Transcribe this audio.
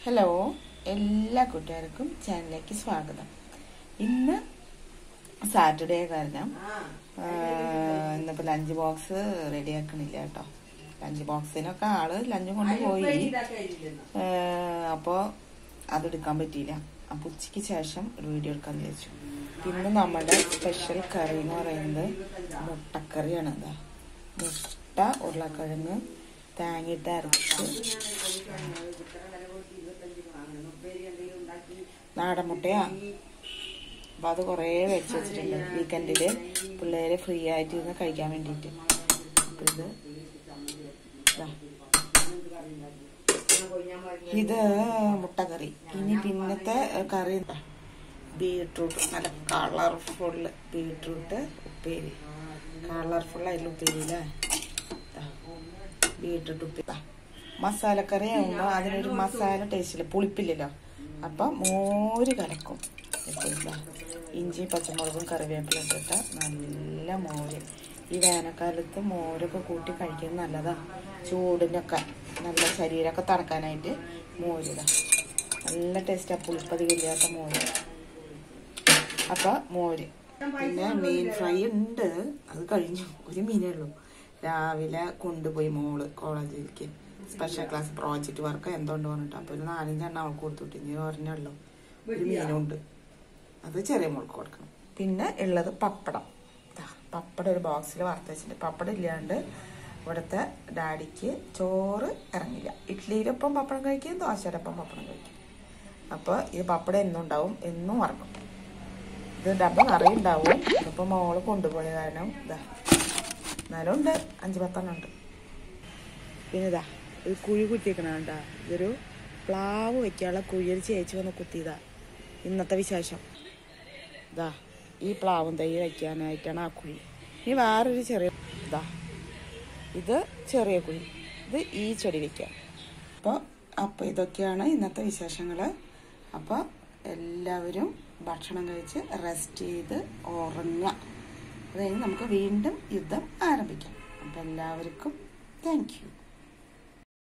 Hello എല്ലാ കൂട്ടുകാർക്കും ചാനലിലേക്ക് സ്വാഗതം ഇന്ന് സാറ്റർഡേ കാരണം ആ, ഇന്നിപ്പോ ലഞ്ച് ബോക്സ് റെഡി ആക്കണില്ല കേട്ടോ ലഞ്ച് ബോക്സിനൊക്കെ ആള് ലഞ്ച് കൊണ്ട് പോയി ആ, അപ്പോ അതെടുക്കാൻ പറ്റിയില്ല അപ്പൊ ഉച്ചയ്ക്ക് ശേഷം ഒരു വീഡിയോ എടുക്കാൻ വിചാരിച്ചു പിന്നെ നമ്മുടെ സ്പെഷ്യൽ കറി എന്ന് പറയുന്നത് മുട്ടക്കറിയാണ് ഇതാ മുട്ട ഉരുളക്കിഴങ്ങ് തേങ്ങയിട്ട് അരച്ച് നാടൻ മുട്ടയാ അപ്പൊ അത് കുറേ വെച്ച് വെച്ചിട്ടുണ്ട് വീക്കെൻഡില് പിള്ളേര് ഫ്രീ ആയിട്ട് ഇരുന്ന് കഴിക്കാൻ വേണ്ടിയിട്ട് അപ്പൊ ഇത് ഇതാ. ഇത് മുട്ടക്കറി ഇനി പിന്നത്തെ കറി എന്താ ബീട്രൂട്ട് നല്ല കളർഫുള്ള് ബീട്രൂട്ട് ഉപ്പേരി കളർഫുൾ ആയിട്ടുള്ള ഉപ്പേരി അല്ലേ ബീട്രൂട്ട് ഉപ്പേരി മസാലക്കറി ആകുമ്പോൾ അതിനൊരു മസാല ടേസ്റ്റില്ല പുളിപ്പില്ലല്ലോ അപ്പം മോര് കലക്കും ഇപ്പൊ ഇതാ. ഇഞ്ചി പച്ചമുളകും കറിവേപ്പില ഇട്ടിട്ട നല്ല മോര് ഈ വേനൽക്കാലത്ത് മോരൊക്കെ കൂട്ടി കഴിക്കുന്നത് നല്ലതാ ചൂടിനൊക്കെ നല്ല ശരീരമൊക്കെ തണുക്കാനായിട്ട് മോരിതാ നല്ല ടേസ്റ്റാ പുളിപ്പതികില്ലാത്ത മോര് അപ്പൊ മോര് പിന്നെ മീൻ ഫ്രൈ ഉണ്ട് അത് കഴിഞ്ഞു ഒരു മീനേ ഉള്ളൂ രാവിലെ കൊണ്ടുപോയി മോള് കോളേജിലേക്ക് സ്പെഷ്യൽ ക്ലാസ് പ്രോജക്റ്റ് വർക്ക് എന്തോണ്ട് പറഞ്ഞിട്ട് അപ്പൊ ഒരു നാലഞ്ചെണ്ണം അവൾക്ക് കൊടുത്തുവിട്ടു ഇനി ഒരെണ്ണുള്ളൂ ഒരു മീനുണ്ട് അത് ചെറിയ മോൾക്ക് കൊടുക്കണം പിന്നെ ഉള്ളത് പപ്പടം ദാ, പപ്പടം ഒരു ബോക്സിൽ വറുത്ത് വെച്ചിട്ടുണ്ട് പപ്പടം ഇല്ലാണ്ട് ഇവിടുത്തെ ഡാഡിക്ക് ചോറ് ഇറങ്ങില്ല ഇഡ്ഡലിയിലൊപ്പം പപ്പടം കഴിക്കും ദോശയോടൊപ്പം പപ്പടം കഴിക്കും അപ്പോൾ ഈ പപ്പടം എന്നും ഉണ്ടാവും എന്നും വറക്കും ഇത് ഡബ്ബ നിറയെ ഉണ്ടാവും ഇപ്പൊ മോള് കൊണ്ടുപോയ കാരണം ഇതാ എന്നാലും ഉണ്ട് അഞ്ച് പത്തെണ്ണം ഉണ്ട് പിന്നെ ഇതാ ഒരു കുഴി കുത്തിയേക്കണണ്ടാ ഇതൊരു പ്ലാവ് വെക്കാനുള്ള കുഴി ഒരു ചേച്ചി വന്ന് കുത്തിയതാ ഇന്നത്തെ വിശേഷം ഇതാ ഈ പ്ലാവും തൈ വയ്ക്കാനായിട്ടാണ് ആ കുഴി ഇനി വേറൊരു ചെറിയ ഇതാ ഇത് ചെറിയ കുഴി ഇത് ഈ ചെടി വെക്കാം അപ്പോൾ അപ്പോൾ ഇതൊക്കെയാണ് ഇന്നത്തെ വിശേഷങ്ങൾ അപ്പോൾ എല്ലാവരും ഭക്ഷണം കഴിച്ച് റെസ്റ്റ് ചെയ്ത് ഉറങ്ങുക അത് കഴിഞ്ഞ് നമുക്ക് വീണ്ടും യുദ്ധം ആരംഭിക്കാം അപ്പോൾ എല്ലാവർക്കും താങ്ക് യു